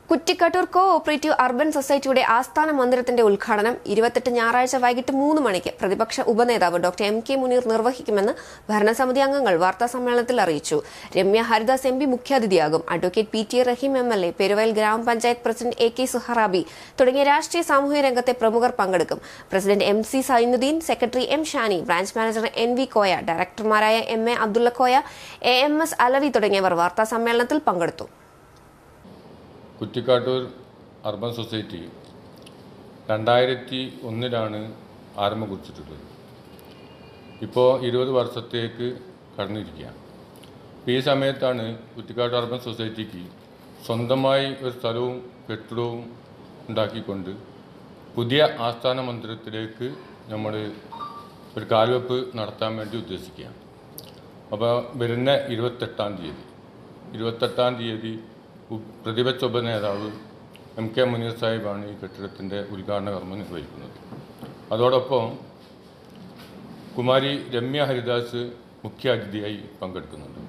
Kuttikkattoor co operative urban സൊസൈറ്റിയുടെ ആസ്ഥാന മന്ദിരത്തിന്റെ ഉദ്ഘാടനം ഇരുപത്തെട്ട് ഞായറാഴ്ച വൈകിട്ട് മൂന്ന് മണിക്ക് പ്രതിപക്ഷ ഉപനേതാവ് ഡോക്ടർ എം കെ മുനീർ നിർവഹിക്കുമെന്ന് ഭരണസമിതി അംഗങ്ങൾ വാർത്താസമ്മേളനത്തിൽ അറിയിച്ചു രമ്യ ഹരിദാസ് എം പി മുഖ്യാതിഥിയാകും advocate P T Rahim M L A Peruvayal ഗ്രാമപഞ്ചായത്ത് പ്രസിഡന്റ് എ കെ സുഹറാബി തുടങ്ങിയ രാഷ്ട്രീയ സാമൂഹ്യ രംഗത്തെ പ്രമുഖർ പങ്കെടുക്കും president M C Zainudheen secretary M Shani branch manager N V Koya ഡയറക്ടർമാരായ M A Abdulla Koya A M S Alavi തുടങ്ങിയവർ വാർത്താസമ്മേളനത്തിൽ പങ്കെടുത്തു കുറ്റിക്കാട്ടൂർ അർബൻ സൊസൈറ്റി രണ്ടായിരത്തി ഒന്നിലാണ് ആരംഭം കുറിച്ചിട്ടുള്ളത് ഇപ്പോൾ ഇരുപത് വർഷത്തേക്ക് കടന്നിരിക്കുകയാണ് അപ്പോൾ ഈ സമയത്താണ് കുറ്റിക്കാട്ടൂർ അർബൻ സൊസൈറ്റിക്ക് സ്വന്തമായി ഒരു സ്ഥലവും കെട്ടിടവും ഉണ്ടാക്കിക്കൊണ്ട് പുതിയ ആസ്ഥാന മന്ദിരത്തിലേക്ക് നമ്മൾ ഒരു കാൽവെപ്പ് നടത്താൻ വേണ്ടി ഉദ്ദേശിക്കുകയാണ് അപ്പോൾ വരുന്ന ഇരുപത്തെട്ടാം തീയതി ഇരുപത്തെട്ടാം തീയതി ഉ- പ്രതിപക്ഷ ഉപനേതാവ് എം കെ മുനീർ സാഹിബാണ് ഈ കെട്ടിടത്തിൻ്റെ ഉദ്ഘാടന കർമ്മം നിർവഹിക്കുന്നത് അതോടൊപ്പം കുമാരി രമ്യ ഹരിദാസ് മുഖ്യ അതിഥിയായി പങ്കെടുക്കുന്നുണ്ട്